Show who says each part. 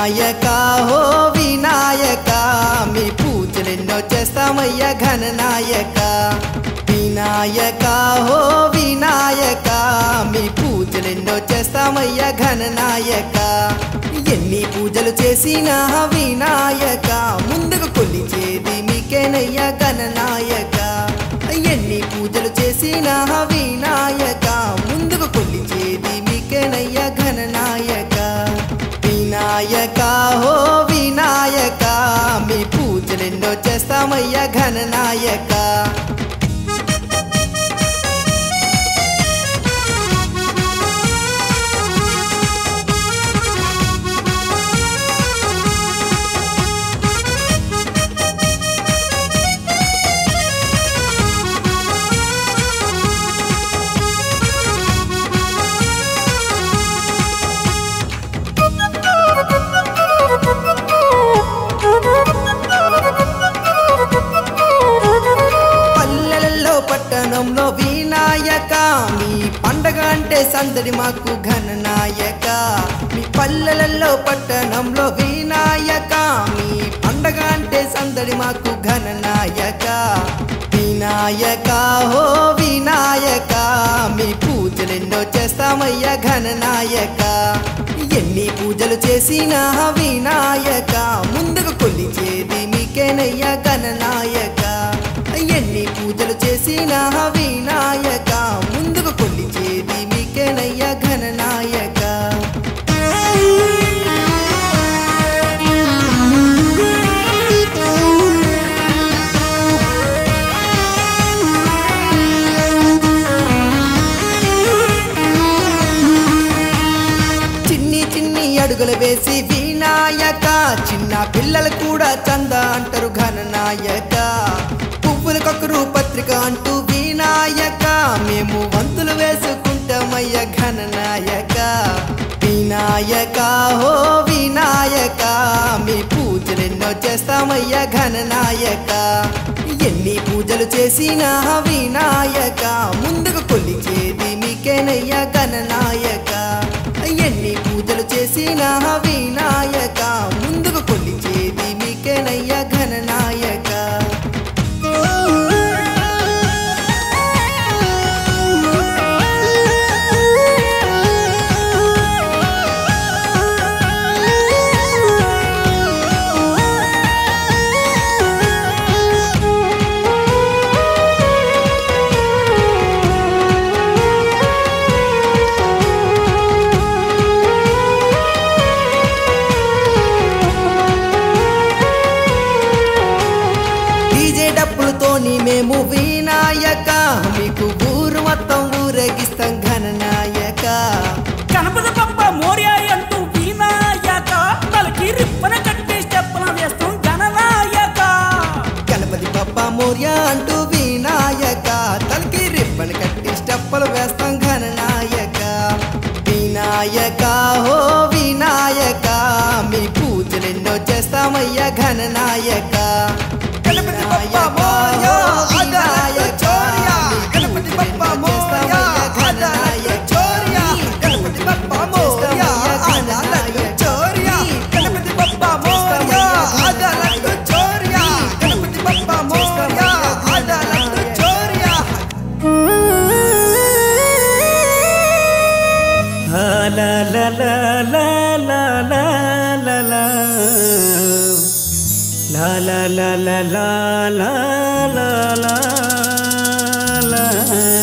Speaker 1: వినాయక హో వినాయక మీ పూజలెన్నో చేస్తామయ్యా ఘననాయక వినాయక హో వినాయక మీ పూజలెన్నో చేస్తామయ్యా ఘననాయక ఎన్ని పూజలు చేసినా వినాయక ముందుకు కొలిచేది మీకేనయ్యా గణనాయక ఎన్ని పూజలు చేసినా వినాయక ముందుకు కొలిచేది మీకేనయ్యా ఘననాయక వినాయక హో వినాయక మీ పూజలెన్నో చేస్తామయ్యా ఘననాయక పల్లెలలో పట్టణంలో వినాయక మీ పండగ అంటే సందడి మాకు ఘననాయక మీ పల్లెలలో పట్టణంలో వినాయక మీ పండగ అంటే సందడి మాకు ఘననాయక వినాయక హో వినాయక మీ పూజలెన్నో చేస్తామయ్యా ఘననాయక ఎన్ని పూజలు చేసినా వినాయక ముందుకు కొలిచేది మీకేనయ్యా గణనాయక ఎన్ని పూజలు చేసినా వినాయక ముందుకు కొలిచేది మీకేనయ్యా ఘననాయక చిన్ని చిన్ని అడుగులు వేసి వినాయక చిన్న పిల్లలు కూడా చంద అంటారు ఘననాయక పువ్వులకొకరు పత్రిక అంటూ వినాయక మేము వంతులు వేసుకుంటామయ్య ఘననాయక వినాయక హో వినాయక మీ పూజలెన్నో చేస్తామయ్య ఘననాయక ఎన్ని పూజలు చేసినా వినాయక ముందుకు కొలిచేది మీకేనయ్యా గణనాయక ఎన్ని పూజలు చేసినా వినాయక ముందుకు కొలిచేది మీకేనయ్యా ఘననాయక డీజే డప్పులతోని మేము వినాయక మీకు ఊరు మొత్తం ఊరేగిస్తాం ఘననాయక
Speaker 2: గణపతి పప్ప మోర్య అంటూ వినాయక తలకి రిప్పన కట్టి స్టెప్పున వేస్తాం గణనాయక
Speaker 1: గణపతి బప్ప మోర్య అంటూ వినాయక తలకి రిబ్బన్ కట్టి స్టెప్పులు వేస్తాం ఘననాయక వినాయక హో వినాయక మీ పూజలెన్నో చేస్తామయ్యా ఘననాయక
Speaker 3: గణపతి బప్పా మోరియా, ఆదాయ చోరియా. గణపతి బప్పా మోరియా, ఆదాయ చోరియా. గణపతి బప్పా మోరియా, ఆదాయ చోరియా. గణపతి బప్పా మోరియా, ఆదాయ చోరియా. గణపతి బప్పా మోరియా, ఆదాయ చోరియా.
Speaker 2: లా లా లా లా లా లా లా లా. లా లా లా లా లా లా లా లా లా.